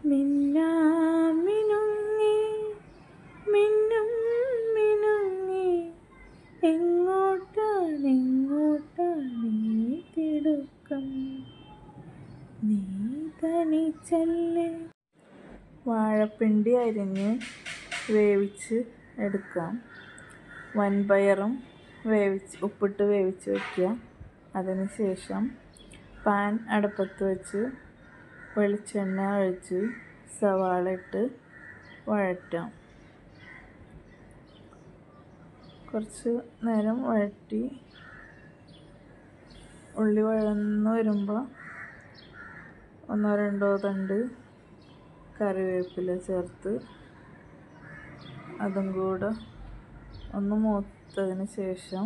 മിന്നാമിനുങ്ങി മിന്നും മിനുങ്ങി എങ്ങോട്ടാണ് എങ്ങോട്ടാണ് ഈ തിടുക്കം നീ തനിച്ചല്ലേ വാഴപ്പിണ്ടി അരിഞ്ഞ് വേവിച്ച് എടുക്കാം വൻപയറും വേവിച്ച് ഉപ്പിട്ട് വേവിച്ച് വയ്ക്കുക അതിന് ശേഷം പാൻ അടുപ്പത്ത് വെച്ച് വെളിച്ചെണ്ണ ഒഴിച്ച് സവാള ഇട്ട് വഴറ്റാം കുറച്ച് നേരം വഴറ്റി ഉള്ളി വഴന്ന് വരുമ്പോൾ ഒന്നോ രണ്ടോ തണ്ട് കറിവേപ്പില ചേർത്ത് അതും കൂടെ ഒന്ന് മൂത്തതിന് ശേഷം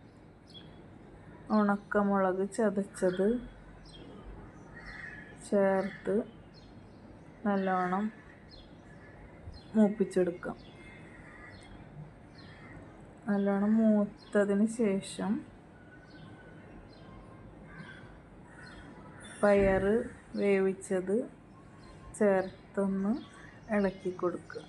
ഉണക്കമുളക് ചതച്ചത് ചേർത്ത് നല്ലോണം മൂപ്പിച്ചെടുക്കാം നല്ലോണം മൂത്തതിന് ശേഷം പയർ വേവിച്ചത് ചേർത്തൊന്ന് ഇളക്കി കൊടുക്കുക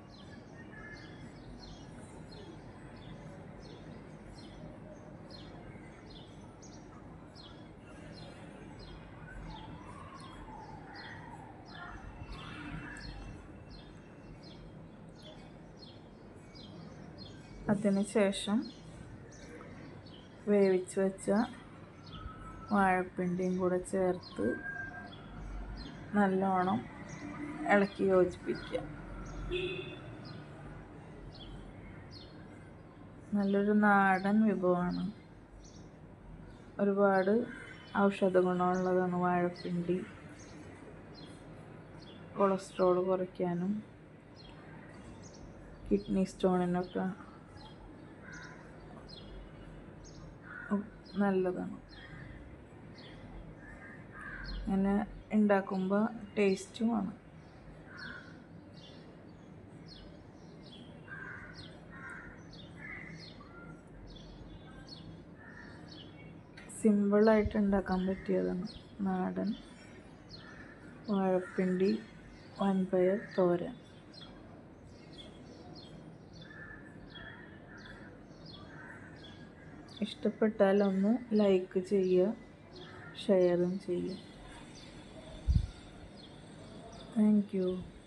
അതിന് ശേഷം വേവിച്ച് വെച്ച വാഴപ്പിണ്ടിയും കൂടെ ചേർത്ത് നല്ലോണം ഇളക്കി യോജിപ്പിക്കുക നല്ലൊരു നാടൻ വിഭവമാണ് ഒരുപാട് ഔഷധ ഗുണമുള്ളതാണ് വാഴപ്പിണ്ടി കൊളസ്ട്രോൾ കുറയ്ക്കാനും കിഡ്നി സ്റ്റോണിനൊക്കെ നല്ലതാണ് അങ്ങനെ ഉണ്ടാക്കുമ്പോൾ ടേസ്റ്റുമാണ് സിമ്പിളായിട്ട് ഉണ്ടാക്കാൻ പറ്റിയതാണ് നാടൻ വാഴപ്പിണ്ടി വൻപയർ തോരൻ ഇഷ്ടപ്പെട്ടാൽ ഒന്ന് ലൈക്ക് ചെയ്യുക ഷെയറും ചെയ്യുക താങ്ക് യു